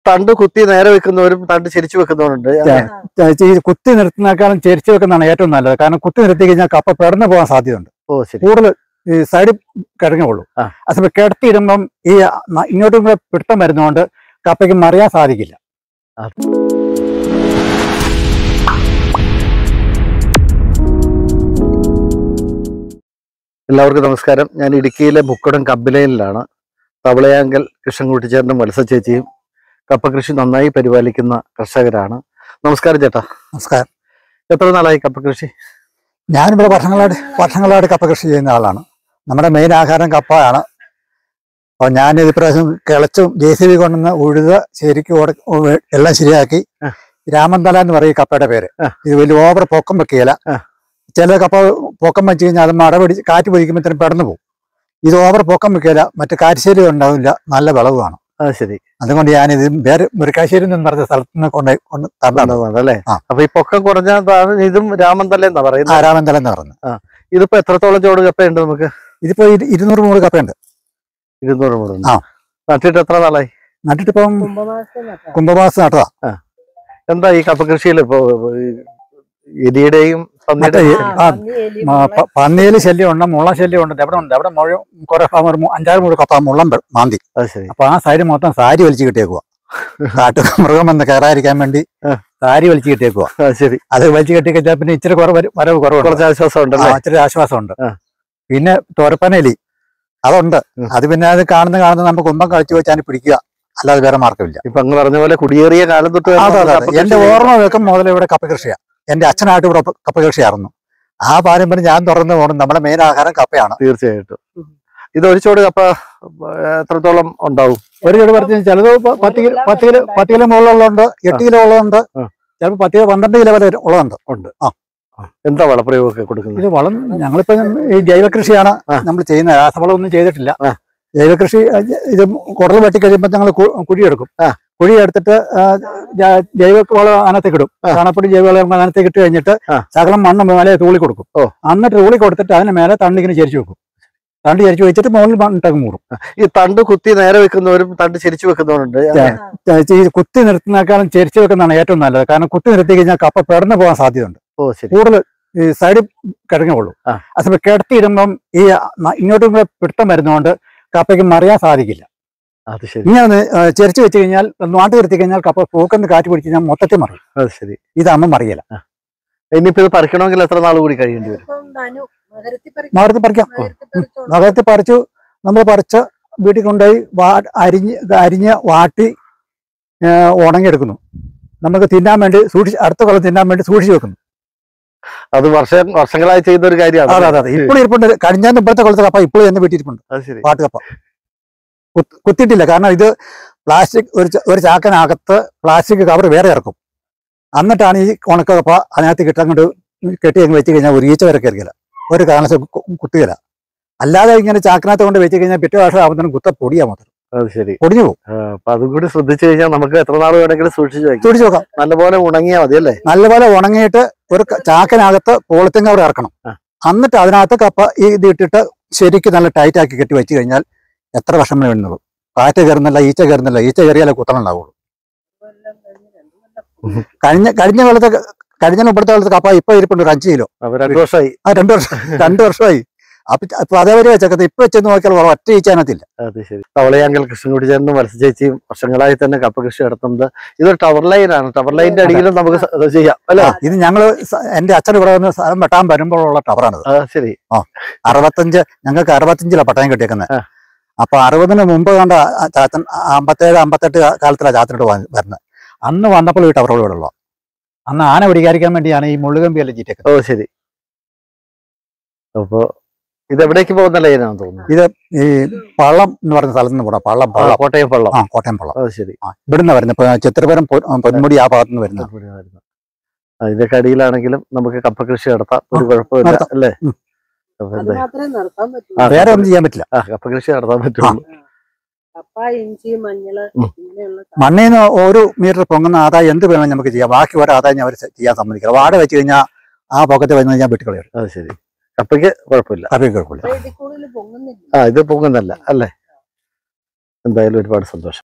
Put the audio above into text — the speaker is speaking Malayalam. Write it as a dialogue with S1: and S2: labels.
S1: തണ്ട് കുത്തി നേരെ വെക്കുന്നവരും തണ്ട് ചെരിച്ചു വെക്കുന്നവരുണ്ട്
S2: ച- ഈ കുത്തി നിർത്തുന്നേക്കാളും ചെരിച്ചു വെക്കുന്നതാണ് ഏറ്റവും നല്ലത് കാരണം കുത്തി നിർത്തി കഴിഞ്ഞാൽ കപ്പ പെടന്നു പോകാൻ സാധ്യതയുണ്ട്
S1: ഓ ശരി
S2: കൂടുതൽ ഈ സൈഡിൽ കിടങ്ങുള്ളൂ
S1: ആ.
S2: അതേപോലെ കിടത്തിയിടുമ്പം ഈ ന- ഇങ്ങോട്ടും കൂടെ പിടുത്തം വരുന്നതുകൊണ്ട് കപ്പയ്ക്ക് മറിയാൻ സാധിക്കില്ല
S1: എല്ലാവർക്കും നമസ്കാരം ഞാൻ ഇടുക്കിയിലെ മുക്കടം കമ്പിലയിലാണ് തവളയാങ്കൽ കൃഷ്ണൻകുട്ടിച്ചേട്ടനും വത്സ ചേച്ചിയും കപ്പ കൃഷി നന്നായി പരിപാലിക്കുന്ന കർഷകരാണ് നമസ്കാരം ചേട്ടാ
S2: നമസ്കാരം
S1: എത്ര നാളായി കപ്പ കൃഷി
S2: ഞാനിവിടെ വർഷങ്ങളായിട്ട് വർഷങ്ങളായിട്ട് കപ്പ കൃഷി ചെയ്യുന്ന ആളാണ് നമ്മുടെ മെയിൻ ആഹാരം കപ്പയാണ് അപ്പോൾ ഞാൻ ഇപ്രാവശ്യം കിളച്ചും ജെ സി ബി കൊണ്ടുവന്ന് ഉഴുത് ശരിക്കും ഉട- ഉ- എല്ലാം ശരിയാക്കി
S1: ആ.
S2: രാമന്തല എന്ന് പറയും ഈ കപ്പയുടെ പേര്
S1: ആ.
S2: ഇത് വലിയ ഓവർ പൊക്കം വെക്കുകയില്ല
S1: ആ.
S2: ചില കപ്പ പൊക്കം വെച്ച് കഴിഞ്ഞാൽ അത് മട പിടിച്ച് കാറ്റ് പിടിക്കുമ്പോഴത്തേനും പെടന്നു പോകും ഇത് ഓവർ പൊക്കം വെക്കുകയില്ല മറ്റു കാറ്റുശേരി ഉണ്ടാവില്ല നല്ല വിളവുമാണ്
S1: അത് ശരി
S2: അതുകൊണ്ട് ഞാനിത് വേറെ മുരക്കാശ്ശേരി എന്ന് പറഞ്ഞ സ്ഥലത്ത് നിന്ന് കൊണ്ട് കൊണ്ട് തന്നതാണ്
S1: അല്ലേ
S2: ആ.
S1: അപ്പൊ ഈ പൊക്കം കുറഞ്ഞതാണ് ഇതും രാമന്തല എന്നാ പറയുന്നത്
S2: ആരാമന്തല എന്ന് പറഞ്ഞു
S1: ഇതിപ്പോ എത്രത്തോളം ചോട് കപ്പയുണ്ട് നമുക്ക്
S2: ഇതിപ്പോ ഇരു- ഇരുന്നൂറ് മൂട് കപ്പയുണ്ട്
S1: ഇരുന്നൂറ് മൂടുണ്ട്
S2: ആ.
S1: നട്ടിട്ട് എത്ര നാളായി
S2: നട്ടിട്ടിപ്പം
S3: കുംഭമാസം നട്ടാ.
S2: കുംഭമാസം നട്ടതാ
S1: എന്താ ഈ കപ്പ കൃഷിയിൽ ഇപ്പൊ ഈ എലിയുടെയും
S2: മറ്റേ
S1: പന്നിയുടെയും
S2: ഈ-
S3: ആ,
S2: ആ,
S3: പന്നി, എലി,
S2: മ-
S3: മുള.
S2: പ- പന്നിയില് ശല്യം ഉണ്ട് മുള്ള ശല്യം ഉണ്ട് എവിടെ ഉണ്ട് എവിടെ മുഴ കുറെ ഭാഗം ഒരു മു- അഞ്ചാറ് മൂട് കപ്പ മുള്ളം വെ- മാന്തി
S1: അത് ശരി
S2: അപ്പൊ ആ സൈഡ് മൊത്തം സാരി വലിച്ചു കിട്ടിയേക്കുക കാട്ടു മൃഗം വന്ന് കയറാതിരിക്കാൻ വേണ്ടി
S1: ആ.
S2: സാരി വലിച്ചു കിട്ടിയേക്കുക
S1: അത് ശരി
S2: അത് വലിച്ചു കെട്ടി കഴിഞ്ഞാൽ പിന്നെ ഇച്ചിരി കുറവ് വരും- വരവ് കുറവുണ്ട്
S1: കുറച്ച് ആശ്വാസം
S2: ആ,
S1: ഉണ്ടല്ലേ
S2: ഇച്ചിരി ആശ്വാസമുണ്ട്
S1: ആ.
S2: പിന്നെ തോരപ്പനലി അതുണ്ട്
S1: ഉം.
S2: അത് പിന്നെ അത് കാണുന്ന കാണുന്ന നമുക്ക് കുമ്പം കളിച്ചു വെച്ചാൽ പിടിക്കുക അല്ലാതെ വേറെ മാർഗമില്ല
S1: ഇപ്പൊ അങ്ങ് പറഞ്ഞ പോലെ കുടിയേറിയ കാലം തൊട്ട്
S2: അതെ
S1: നമ്മൾ
S2: അതെ
S1: കപ്പ
S2: അതെ എന്റെ
S1: കൃഷി
S2: ഓർമ്മ വെക്കും മുതൽ ഇവിടെ കപ്പ കൃഷിയാ എന്റെ അച്ഛനായിട്ട് ഇവിടെ പ- കപ്പ കൃഷിയായിരുന്നു ആ പാരമ്പര്യം ഞാൻ തുറന്നു പോകണം നമ്മുടെ മെയിൻ ആഹാരം കപ്പയാണ്
S1: തീർച്ചയായിട്ടും ഇത് ഒരു ചോട് കപ്പ ഏ, എത്രത്തോളം ഉണ്ടാവും
S2: ഒരു ചെടി പറിച്ച് ചിലത് പ- പത്ത് കിലോ പത്ത് കിലോ പത്ത് കിലോ മുകളിലുള്ളതുണ്ട് എട്ട് കിലോ ഉള്ളതുണ്ട്
S1: ആ.
S2: ചിലപ്പോൾ പത്ത് കിലോ പന്ത്രണ്ട് കിലോ വരെ ഉള്ളതുണ്ട്
S1: ഉണ്ട് എന്താ വളപ്രയോഗമൊക്കെ കൊടുക്കുന്നത്
S2: ഇത് വളം ഞങ്ങളിപ്പോ ഈ ജൈവ കൃഷിയാണ്
S1: ആ.
S2: നമ്മൾ ചെയ്യുന്നത് രാസവളം ഒന്നും ചെയ്തിട്ടില്ല
S1: ആ.
S2: ജൈവ കൃഷി അഹ് ഇത് കുടൽ വെട്ടി കഴിയുമ്പോൾ ഞങ്ങൾ കുഴിയെടുക്കും
S1: ആ.
S2: കുഴി എടുത്തിട്ട് ആ, ജ- ജൈവ വളം അതിനകത്തേക്ക് ഇടും
S1: ആ.
S2: ചാണപ്പൊടി ജൈവ വളം അതിനകത്തേക്ക് ഇട്ട് കഴിഞ്ഞിട്ട്
S1: ആ.
S2: ശകലം മണ്ണ് മേലെ തൂളി കൊടുക്കും
S1: ഓ.
S2: എന്നിട്ട് തൂളി കൊടുത്തിട്ട് അതിന് മേലെ തണ്ടിങ്ങനെ ചരിച്ചു വെക്കും തണ്ട് ചരിച്ചു വെച്ചിട്ട് മുകളിൽ മണ്ണിട്ടങ്ങ് മൂടും
S1: ഈ തണ്ട് കുത്തി നേരെ വെക്കുന്നവരും തണ്ട് ചെരിച്ചു വെക്കുന്നവരുണ്ട്
S2: ച- ഈ കുത്തി നിർത്തുന്നേക്കാളും ചെരിച്ചു വെക്കുന്നതാണ് ഏറ്റവും നല്ലത് കാരണം കുത്തി നിർത്തി കഴിഞ്ഞാൽ കപ്പ പെടന്നു പോകാൻ സാധ്യതയുണ്ട്
S1: ഓ ശരി
S2: കൂടുതൽ ഈ സൈഡിൽ കിടങ്ങുള്ളൂ
S1: ആ.
S2: അതേപോലെ കിടത്തിയിടുമ്പം ഈ ന- ഇങ്ങോട്ടും കൂടെ പിടുത്തം വരുന്നതുകൊണ്ട് കപ്പയ്ക്ക് മറിയാൻ സാധിക്കില്ല
S1: അത് ശരി
S2: ഇങ്ങനെ ചെരിച്ചു വെച്ച് കഴിഞ്ഞാൽ നാട്ടു നിർത്തി കഴിഞ്ഞാൽ കപ്പ പൂക്കെന്ന് കാറ്റ് പിടിച്ച് കഴിഞ്ഞാൽ മൊത്തത്തിൽ മറിയും
S1: അത് ശരി
S2: ഇതാകുമ്പോൾ മറിയില്ല
S1: ഇനിയിപ്പോ ഇത് പറിക്കണമെങ്കിൽ എത്ര നാൾ കൂടി കഴിയേണ്ടി വരും
S3: ഇപ്പം ധനു നഗരത്തിൽ പറിക്കും.
S2: നഗരത്തിൽ പറിക്കാം
S3: നഗരത്തിൽ പറിച്ചോണ്ട്
S2: നഗരത്തിൽ പറിച്ചു നമ്മൾ പറിച്ച് വീട്ടിൽ കൊണ്ടുപോയി വാ അരിഞ്ഞ് അരിഞ്ഞ് വാട്ടി ഏ, ഉണങ്ങിയെടുക്കുന്നു നമുക്ക് തിന്നാൻ വേണ്ടി സൂക്ഷിച്ച് അടുത്ത കൊല്ലം തിന്നാൻ വേണ്ടി സൂക്ഷിച്ചു വെക്കുന്നു
S1: അത് വർഷം വർഷങ്ങളായി ചെയ്യുന്ന ഒരു
S2: അതെ
S1: കാര്യമാണ്
S2: അതെ അതെ ഇപ്പോഴും ഇരിപ്പുണ്ട് കഴിഞ്ഞാൽ ഇപ്പോഴത്തെ കൊല്ലത്തെ കപ്പ ഇപ്പോഴും എന്നെ വീട്ടിരിപ്പുണ്ട്
S1: അത് ശരി
S2: പാട്ടുകപ്പ കുത്ത്- കുത്തിയിട്ടില്ല കാരണം ഇത് പ്ലാസ്റ്റിക് ഒരു ച- ഒരു ചാക്കനകത്ത് പ്ലാസ്റ്റിക് കവർ വേറെ ഇറക്കും എന്നിട്ടാണ് ഈ ഉണക്ക കപ്പ അതിനകത്ത് കിട്ടങ്ങോട്ട് കെട്ടി അങ്ങ് വെച്ച് കഴിഞ്ഞാൽ ഒരു ഈച്ച വരെ കയറിയില്ല ഒരു കാരണവശാലും കു- കുത്തുകയില്ല അല്ലാതെ ഇങ്ങനെ ചാക്കിനകത്ത് കൊണ്ട് വെച്ച് കഴിഞ്ഞാൽ പിറ്റേ വർഷം ആകുമ്പോഴത്തേനും കുത്ത പൊടിയാ മാത്രം
S1: അത് ശരി
S2: പൊടിഞ്ഞു പോകും
S1: ആ, അപ്പൊ അതും കൂടി ശ്രദ്ധിച്ചു കഴിഞ്ഞാൽ നമുക്ക് എത്ര നാൾ വേണമെങ്കിലും സൂക്ഷിച്ചു വെക്കാം
S2: ചൂടിച്ച് നോക്കാം
S1: നല്ലപോലെ ഉണങ്ങിയാൽ മതി അല്ലേ
S2: നല്ലപോലെ ഉണങ്ങിയിട്ട് ഒരു ക- ചാക്കിനകത്ത് പോളിത്തീൻ കവർ ഇറക്കണം
S1: ആ.
S2: എന്നിട്ട് അതിനകത്ത് കപ്പ ഈ ഇത് ഇട്ടിട്ട് ശരിക്കും നല്ല ടൈറ്റ് ആക്കി കെട്ടി വെച്ച് കഴിഞ്ഞാൽ എത്ര വർഷം വേണമെന്നുള്ളൂ കാറ്റ് കയറുന്നില്ല ഈച്ച കയറുന്നില്ല ഈച്ച കയറിയാലേ കുത്തണുണ്ടാവുള്ളൂ
S3: കൊല്ലം കഴിഞ്ഞ് രണ്ട് കൊല്ലം
S2: കഴിഞ്ഞ കഴിഞ്ഞ കാലത്തെ കഴിഞ്ഞ ഇപ്പോഴത്തെ കാലത്ത് കപ്പ ഇപ്പൊ ഇരിപ്പുണ്ട് ഒരു അഞ്ച് കിലോ
S1: അപ്പൊ രണ്ടു വർഷമായി
S2: ആ രണ്ടു വർഷം രണ്ടു വർഷമായി അപ്പൊ അപ്പൊ അതേവരെ വെച്ചേക്കത്ത് ഇപ്പൊ വെച്ചെന്ന് നോക്കിയാൽ വളരെ ഒറ്റ ഈച്ചാനത്തില്ല
S1: അത് ശരി തവളയാങ്കൽ കൃഷ്ണൻകുടി ചേട്ടനും വത്സ ചേച്ചിയും വർഷങ്ങളായി തന്നെ കപ്പ കൃഷി നടത്തുന്നത് ഇതൊരു ടവർ ലൈനാണ് ടവർ ലൈനിന്റെ അടിയിലും നമുക്ക് സ- ഇത് ചെയ്യാം അല്ലേ
S2: ഇത് ഞങ്ങള് സ- എന്റെ അച്ഛൻ ഇവിടെ വന്ന് സ്ഥലം വെട്ടാൻ വരുമ്പോഴുള്ള ടവറാണിത്
S1: ആ ശരി
S2: അറുപത്തഞ്ച് ഞങ്ങൾക്ക് അറുപത്തഞ്ചിലാണ് പട്ടയം കെട്ടിയേക്കുന്നത്
S1: ആ.
S2: അപ്പൊ അറുപതിന് മുമ്പ് കണ്ട ആ ചാത്തൻ ആ അമ്പത്തേഴ് അമ്പത്തെട്ട് കാ- കാലത്തിലാണ് ചാത്തനോട് വരുന്നത് അന്ന് വന്നപ്പോൾ ഈ ടവർ ഇവിടെ ഉള്ളു അന്ന് ആന പിടിക്കാതിരിക്കാൻ വേണ്ടിയാണ് ഈ മുള്ളുകമ്പിയെല്ലാം ചീറ്റേക്കുന്നത്
S1: ഓ ശരി അപ്പൊ ഇത് എവിടേക്ക് പോകുന്ന ലൈനാണെന്ന് തോന്നുന്നു
S2: ഈ പള്ളം എന്ന് പറഞ്ഞ സ്ഥലത്ത് നിന്ന് പോടാം പള്ളം
S1: ആ,
S2: പള്ളം
S1: കോട്ടയം പള്ളം
S2: ആ കോട്ടയം പള്ളം
S1: അത് ശരി
S2: ആ ഇവിടുന്ന് വരുന്നത് ഇപ്പൊ ചിത്രപുരം പൊ- പൊന്മുടി ആ ഭാഗത്ത് നിന്ന് വരുന്നത്
S1: ഇവിടെ വരുന്നു. അതിന്റെ അടിയിലാണെങ്കിലും നമുക്ക് കപ്പ കൃഷി നടത്താം ഒരു കുഴപ്പമില്ല
S2: നടത്താം.
S1: അല്ലേ
S2: ഉം.
S1: അപ്പൊ
S3: അത്
S1: എന്താ?
S3: മാത്രമേ നടത്താൻ പറ്റൂ
S1: ആ,
S2: വേറെ ഒന്നും ചെയ്യാൻ പറ്റില്ല
S1: ആ കപ്പ കൃഷി നടത്താൻ പറ്റുള്ളൂ
S3: കപ്പ ഇഞ്ചി മഞ്ഞള്
S1: ഉം.
S3: ഇങ്ങനെയുള്ള
S2: മണ്ണിൽ നിന്ന് ഒരു മീറ്റർ പൊങ്ങുന്ന ആദായം എന്ത് വേണം നമുക്ക് ചെയ്യാം ബാക്കി ഒരു ആദായം അവർ ചെയ്യാൻ സമ്മതിക്കില്ല വാട വെച്ച് കഴിഞ്ഞാൽ ആ പൊക്കത്ത് വന്നു കഴിഞ്ഞാൽ വെട്ടിക്കളയും
S1: അത് ശരി കപ്പയ്ക്ക് കുഴപ്പമില്ല
S2: അറിയാൻ കുഴപ്പമില്ല
S3: ഇതിൽ കൂടുതൽ പൊങ്ങുന്നില്ല
S1: ആ ഇത് പൊങ്ങുന്നല്ല അല്ലേ എന്തായാലും ഒരുപാട് സന്തോഷം